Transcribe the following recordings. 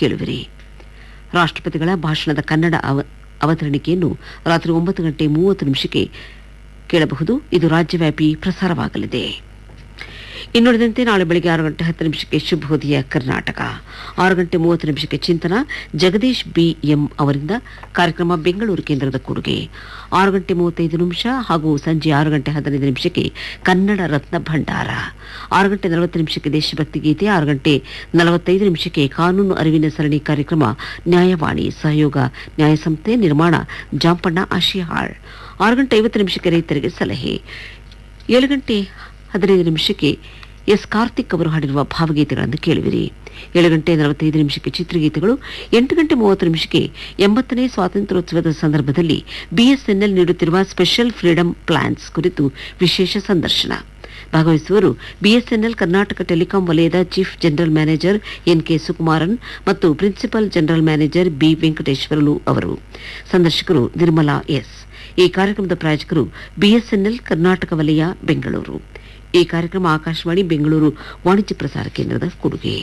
ಕೇಳುವಿರಿ ರಾಷ್ಟ್ರಪತಿಗಳ ಭಾಷಣದ ಕನ್ನಡ ಅವ ಅವತರಣಿಕೆಯನ್ನು ರಾತ್ರಿ ಒಂಬತ್ತು ಗಂಟೆ ಮೂವತ್ತು ನಿಮಿಷಕ್ಕೆ ಕೇಳಬಹುದು ಇದು ರಾಜ್ಯವ್ಯಾಪಿ ಪ್ರಸಾರವಾಗಲಿದೆ ಇನ್ನುಳಿದಂತೆ ನಾಳೆ ಬೆಳಗ್ಗೆ ಆರು ಗಂಟೆ ಹತ್ತು ನಿಮಿಷಕ್ಕೆ ಶುಭೋದಯ ಕರ್ನಾಟಕ ಆರು ಗಂಟೆ ಮೂವತ್ತು ನಿಮಿಷಕ್ಕೆ ಚಿಂತನ ಜಗದೀಶ್ ಬಿ ಎಂ ಅವರಿಂದ ಕಾರ್ಯಕ್ರಮ ಬೆಂಗಳೂರು ಕೇಂದ್ರದ ಕೊಡುಗೆ ಆರು ಗಂಟೆ ಮೂವತ್ತೈದು ನಿಮಿಷ ಹಾಗೂ ಸಂಜೆ ಆರು ಗಂಟೆ ಹದಿನೈದು ನಿಮಿಷಕ್ಕೆ ಕನ್ನಡ ರತ್ನ ಭಂಡಾರ ಆರು ಗಂಟೆ ನಲವತ್ತು ನಿಮಿಷಕ್ಕೆ ದೇಶಭಕ್ತಿ ಗೀತೆ ಆರು ಗಂಟೆ ನಲವತ್ತೈದು ನಿಮಿಷಕ್ಕೆ ಕಾನೂನು ಅರಿವಿನ ಸರಣಿ ಕಾರ್ಯಕ್ರಮ ನ್ಯಾಯವಾಣಿ ಸಹಯೋಗ ನ್ಯಾಯಸಂಸ್ಥೆ ನಿರ್ಮಾಣ ಜಾಂಪಣ್ಣ ಆಶಿಹಾಳ್ ಆರು ಗಂಟೆ ಐವತ್ತು ನಿಮಿಷಕ್ಕೆ ರೈತರಿಗೆ ಸಲಹೆ ಏಳು ಗಂಟೆ ಹದಿನೈದು ನಿಮಿಷಕ್ಕೆ ಎಸ್ ಕಾರ್ತಿಕ್ ಅವರು ಹಾಡಿರುವ ಭಾವಗೀತೆಗಳನ್ನು ಕೇಳುವಿರಿ ಏಳು ಗಂಟೆ ನಲವತ್ತೈದು ನಿಮಿಷಕ್ಕೆ ಚಿತ್ರಗೀತೆಗಳು ಎಂಟು ಗಂಟೆ ಮೂವತ್ತು ನಿಮಿಷಕ್ಕೆ ಎಂಬತ್ತನೇ ಸ್ವಾತಂತ್ರ್ಯೋತ್ಸವದ ಸಂದರ್ಭದಲ್ಲಿ ಬಿಎಸ್ಎನ್ಎಲ್ ನೀಡುತ್ತಿರುವ ಸ್ಪೆಷಲ್ ಫ್ರೀಡಂ ಪ್ಲಾನ್ಸ್ ಕುರಿತು ವಿಶೇಷ ಸಂದರ್ಶನ ಭಾಗವಹಿಸುವರು ಬಿಎಸ್ಎನ್ಎಲ್ ಕರ್ನಾಟಕ ಟೆಲಿಕಾಂ ವಲಯದ chief general manager N K Sukumaran ಮತ್ತು principal general manager B Venkateswarlu ಅವರು ಸಂದರ್ಶಕರು ನಿರ್ಮಲಾ ಎಸ್ ಈ ಕಾರ್ಯಕ್ರಮದ ಪ್ರಾಯೋಜಕರು ಬಿಎಸ್ಎನ್ಎಲ್ ಕರ್ನಾಟಕ ವಲಯ ಬೆಂಗಳೂರು ಈ ಕಾರ್ಯಕ್ರಮ ಆಕಾಶವಾಣಿ ಬೆಂಗಳೂರು ವಾಣಿಜ್ಯ ಪ್ರಸಾರ ಕೇಂದ್ರದ ಕೊಡುಗೆ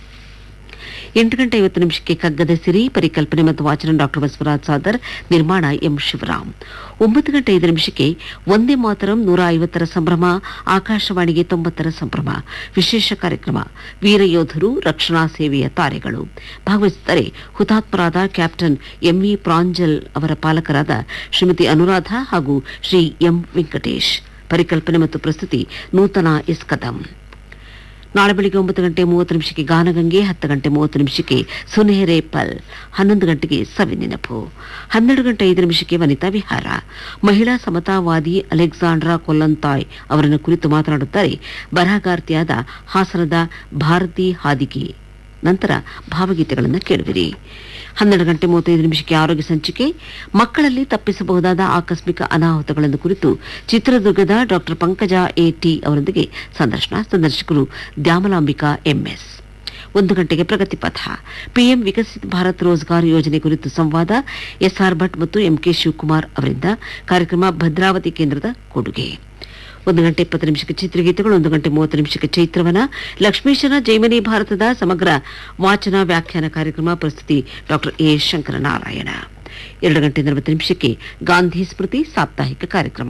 ಎಂಟು ಗಂಟೆ ಐವತ್ತು ನಿಮಿಷಕ್ಕೆ ಕಗ್ಗದ ಸಿರಿ ಪರಿಕಲ್ಪನೆ ಮತ್ತು ವಾಚನ ಡಾಕ್ಟರ್ ಬಸವರಾಜ್ ಸಾದರ್ ನಿರ್ಮಾಣ ಎಂ ಶಿವರಾಮ್ ಒಂಬತ್ತು ಗಂಟೆ ಐದು ನಿಮಿಷಕ್ಕೆ ಒಂದೇ ಮಾತರಂ ನೂರ ಐವತ್ತರ ಸಂಭ್ರಮ ಆಕಾಶವಾಣಿಗೆ ತೊಂಬತ್ತರ ಸಂಭ್ರಮ ವಿಶೇಷ ಕಾರ್ಯಕ್ರಮ ವೀರಯೋಧರು ರಕ್ಷಣಾ ಸೇವೆಯ ತಾರೆಗಳು ಭಾಗವಹಿಸುತ್ತಾರೆ ಹುತಾತ್ಮರಾದ ಕ್ಯಾಪ್ಟನ್ ಎಂವಿ ಪ್ರಾಂಜಲ್ ಅವರ ಪಾಲಕರಾದ ಶ್ರೀಮತಿ ಅನುರಾಧ ಹಾಗೂ ಶ್ರೀ ಎಂ ವೆಂಕಟೇಶ್ ಪರಿಕಲ್ಪನೆ ಮತ್ತು ಪ್ರಸ್ತುತಿ ನೂತನ ಎಸ್ ಕದಂ ನಾಳೆ ಬೆಳಿಗ್ಗೆ ಒಂಬತ್ತು ಗಂಟೆ ಮೂವತ್ತು ನಿಮಿಷಕ್ಕೆ ಗಾನಗಂಗೆ ಹತ್ತು ಗಂಟೆ ಮೂವತ್ತು ನಿಮಿಷಕ್ಕೆ ಸುನೇರೆ ಪಲ್ ಹನ್ನೊಂದು ಗಂಟೆಗೆ ಸವಿ ನೆನಪು ಹನ್ನೆರಡು ಗಂಟೆ ಐದು ನಿಮಿಷಕ್ಕೆ ವನಿತಾ ವಿಹಾರ ಮಹಿಳಾ ಸಮತಾವಾದಿ ಅಲೆಕ್ಸಾಂಡ್ರಾ ಕೊಲ್ಲಂತಾಯ್ ಅವರನ್ನು ಕುರಿತು ಮಾತನಾಡುತ್ತಾರೆ ಬರಹಗಾರ್ತಿಯಾದ ಹಾಸನದ ಭಾರತಿ ಹಾದಿಗೆ ನಂತರ ಭಾವಗೀತೆಗಳನ್ನು ಕೇಳುವಿರಿ ಹನ್ನೆರಡು ಗಂಟೆ ಮೂವತ್ತೈದು ನಿಮಿಷಕ್ಕೆ ಆರೋಗ್ಯ ಸಂಚಿಕೆ ಮಕ್ಕಳಲ್ಲಿ ತಪ್ಪಿಸಬಹುದಾದ ಆಕಸ್ಮಿಕ ಅನಾಹುತಗಳನ್ನು ಕುರಿತು ಚಿತ್ರದುರ್ಗದ ಡಾಕ್ಟರ್ ಪಂಕಜ ಎಟಿ ಅವರೊಂದಿಗೆ ಸಂದರ್ಶನ ಸಂದರ್ಶಕರು ದ್ಯಾಮಲಾಂಬಿಕಾ ಎಂಎಸ್ ಒಂದು ಗಂಟೆಗೆ ಪ್ರಗತಿ ಪಥ ಪಿಎಂ ವಿಕಸಿತ್ ಭಾರತ್ ರೋಜ್ಗಾರ್ ಯೋಜನೆ ಕುರಿತು ಸಂವಾದ ಎಸ್ಆರ್ ಭಟ್ ಮತ್ತು ಎಂಕೆ ಶಿವಕುಮಾರ್ ಅವರಿಂದ ಕಾರ್ಯಕ್ರಮ ಭದ್ರಾವತಿ ಕೇಂದ್ರದ ಕೊಡುಗೆ ಒಂದು ಗಂಟೆ ಇಪ್ಪತ್ತು ನಿಮಿಷಕ್ಕೆ ಚಿತ್ರಗೀತೆಗಳು ಒಂದು ಗಂಟೆ ಮೂವತ್ತು ನಿಮಿಷಕ್ಕೆ ಚೈತ್ರವನ ಲಕ್ಷ್ಮೀಶನ ಜೈಮನಿ ಭಾರತದ ಸಮಗ್ರ ವಾಚನ ವ್ಯಾಖ್ಯಾನ ಕಾರ್ಯಕ್ರಮ ಪ್ರಸ್ತುತಿ ಡಾಕ್ಟರ್ ಎ ಶಂಕರನಾರಾಯಣ ಎರಡು ಗಂಟೆ ನಲವತ್ತು ನಿಮಿಷಕ್ಕೆ ಗಾಂಧಿ ಸ್ಮೃತಿ ಸಾಪ್ತಾಹಿಕ ಕಾರ್ಯಕ್ರಮ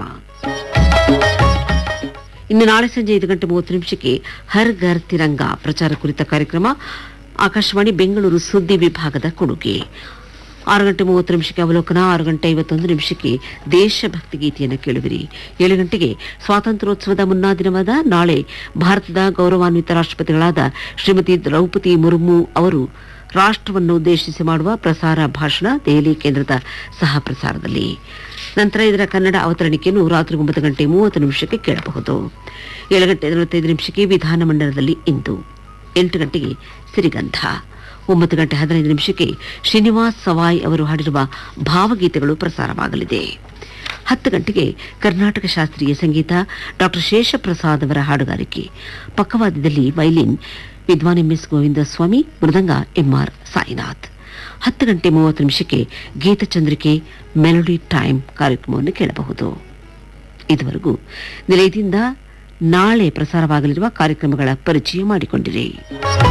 ಇನ್ನು ನಾಳೆ ಸಂಜೆ ಐದು ಗಂಟೆ ಮೂವತ್ತು ನಿಮಿಷಕ್ಕೆ ಹರ್ ಘರ್ ತಿರಂಗ ಪ್ರಚಾರ ಕುರಿತ ಕಾರ್ಯಕ್ರಮ ಆಕಾಶವಾಣಿ ಬೆಂಗಳೂರು ಸುದ್ದಿ ವಿಭಾಗದ ಕೊಡುಗೆ ಆರು ಗಂಟೆ ಮೂವತ್ತು ನಿಮಿಷಕ್ಕೆ ಅವಲೋಕನ ಆರು ಗಂಟೆ ಐವತ್ತೊಂದು ನಿಮಿಷಕ್ಕೆ ದೇಶಭಕ್ತಿ ಗೀತೆಯನ್ನು ಕೇಳುವಿರಿ ಏಳು ಗಂಟೆಗೆ ಸ್ವಾತಂತ್ರ್ಯೋತ್ಸವದ ಮುನ್ನಾ ದಿನವಾದ ನಾಳೆ ಭಾರತದ ಗೌರವಾನ್ವಿತ ರಾಷ್ಟ್ರಪತಿಗಳಾದ ಶ್ರೀಮತಿ ದ್ರೌಪದಿ ಮುರ್ಮು ಅವರು ರಾಷ್ಟ್ರವನ್ನು ಉದ್ದೇಶಿಸಿ ಮಾಡುವ ಪ್ರಸಾರ ಭಾಷಣ ದೆಹಲಿ ಕೇಂದ್ರದ ಸಹ ಪ್ರಸಾರದಲ್ಲಿ ನಂತರ ಇದರ ಕನ್ನಡ ಅವತರಣಿಕೆಯನ್ನು ರಾತ್ರಿ ಒಂಬತ್ತು ಗಂಟೆ ಮೂವತ್ತು ನಿಮಿಷಕ್ಕೆ ಕೇಳಬಹುದು ಏಳು ಗಂಟೆ ನಲವತ್ತೈದು ನಿಮಿಷಕ್ಕೆ ವಿಧಾನಮಂಡಲದಲ್ಲಿ ಇಂದು ಎಂಟು ಗಂಟೆಗೆ ಸಿರಿಗಂಧ ಒಂಬತ್ತು ಗಂಟೆ ಹದಿನೈದು ನಿಮಿಷಕ್ಕೆ ಶ್ರೀನಿವಾಸ್ ಸವಾಯ್ ಅವರು ಹಾಡಿರುವ ಭಾವಗೀತೆಗಳು ಪ್ರಸಾರವಾಗಲಿದೆ ಹತ್ತು ಗಂಟೆಗೆ ಕರ್ನಾಟಕ ಶಾಸ್ತ್ರೀಯ ಸಂಗೀತ ಡಾಕ್ಟರ್ ಶೇಷಪ್ರಸಾದ್ ಅವರ ಹಾಡುಗಾರಿಕೆ ಪಕ್ಕವಾದ್ಯದಲ್ಲಿ ವೈಲಿನ್ ವಿದ್ವಾನ್ ಎಂಎಸ್ ಗೋವಿಂದ ಸ್ವಾಮಿ ಮೃದಂಗ ಎಂಆರ್ ಸಾಯಿನಾಥ್ ಹತ್ತು ಗಂಟೆ ಮೂವತ್ತು ನಿಮಿಷಕ್ಕೆ ಗೀತಚಂದ್ರಿಕೆ ಮೆಲೋಡಿ ಟೈಮ್ ಕಾರ್ಯಕ್ರಮವನ್ನು ಕೇಳಬಹುದು ಇದುವರೆಗೂ ನಿಲಯದಿಂದ ನಾಳೆ ಪ್ರಸಾರವಾಗಲಿರುವ ಕಾರ್ಯಕ್ರಮಗಳ ಪರಿಚಯ ಮಾಡಿಕೊಂಡಿರಿ